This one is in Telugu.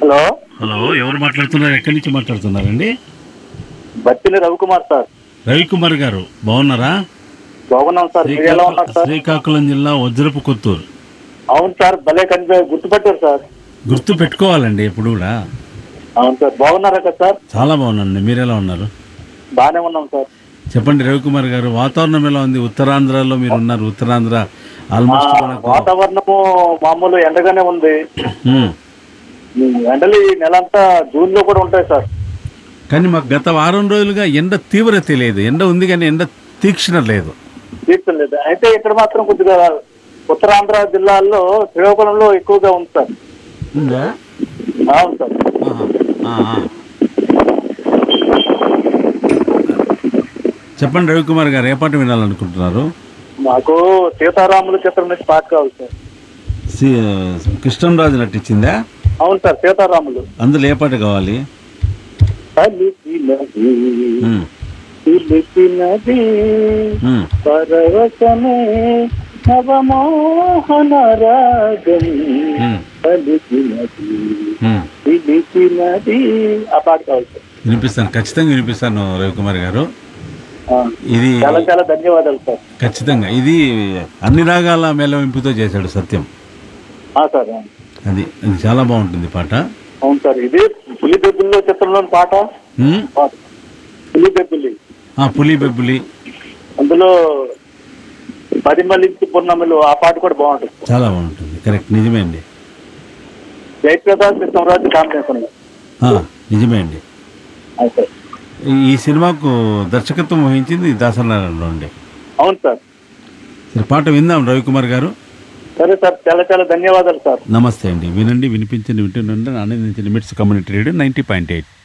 హలో హలో ఎవరు మాట్లాడుతున్నారు ఎక్కడి నుంచి మాట్లాడుతున్నారండి బత్తిని రవికుమార్ సార్ రవికుమార్ గారు బాగున్నారా బాగున్నాం సార్ మీరు ఎలా ఉన్నారు సార్ శ్రీకాకుళం జిల్లా వజ్రపు కొత్తూరు అవును సార్ భలే కనిపి గుర్తుపట్టారు సార్ గుర్తు పెట్టుకోవాలండి ఎప్పుడు కూడా అవును సార్ బాగున్నారా కదా సార్ చాలా బాగున్నానండి మీరు ఎలా ఉన్నారు బాగానే ఉన్నాం సార్ చెప్పండి రవికుమార్ గారు వాతావరణం ఎలా ఉంది ఉత్తరాంధ్రలో మీరు ఉన్నారు ఉత్తరాంధ్ర ఆల్మోస్ట్ మనకు వాతావరణము మామూలు ఎండగానే ఉంది ఉమ్. ఎండలు ఈ నెల అంతా జూన్ లో కూడా ఉంటాయి సార్ కానీ మాకు గత వారం రోజులుగా ఎండ తీవ్రత లేదు ఎండ ఉంది కానీ ఎండ తీక్షణ లేదు తీర్చలేదు అయితే ఇక్కడ మాత్రం కొద్దిగా ఉత్తరాంధ్ర జిల్లాల్లో శ్రీకాకుళంలో ఎక్కువగా ఉంది సార్ ఉందా అవును సార్ ఆహా. ఆ, ఆ. చెప్పండి రవికుమార్ గారు ఏ పాట వినాలనుకుంటున్నారు మాకు సీతారాముల చిత్రం నుంచి పాట కావాలి సార్ సి- కృష్ణంరాజు నటించిందా అవును సార్ సీతారాములు అందులో ఏ పాట కావాలి కలిసినది ఉమ్, పిలిచినది ఉమ్. పరవశమే నవమోహన రాగం ఉమ్, పలికినది ఉమ్. పిలిచినది ఆ పాట కావాలి సార్ వినిపిస్తాను ఖచ్చితంగా వినిపిస్తాను రవికుమార్ గారు ఆ, ఇది చాలా చాలా ధన్యవాదాలు సార్ ఖచ్చితంగా ఇది అన్ని రాగాల మేళవింపుతో చేశాడు సత్యం ఆ, సార్ ఆ. అది అది చాలా బాగుంటుంది పాట అవును సార్ ఇది పులి బెబ్బుల్లో చిత్రంలోని పాట ఉమ్, పాట. పులి బెబ్బులి ఆ పులి బెబ్బులి అందులో పరిమళించి పూర్ణమిలో ఆ పాట కూడా బాగుంటుంది చాలా బాగుంటుంది కరెక్ట్ నిజమే అండి జయప్రకాష్ కృష్ణరాజు కాంబినేషన్ ఆ, నిజమే అండి అవును సార్ ఈ- ఈ సినిమాకు దర్శకత్వం వహించింది దాసనారాయణరావు అండి అవును సార్ సరే పాట విందాం రవికుమార్ గారు సరే సార్ చాలా చాలా ధన్యవాదాలు సార్ నమస్తే అండి వినండి వినిపించండి వింటుండండి ఆనందించండి MITS community radio ninety point eight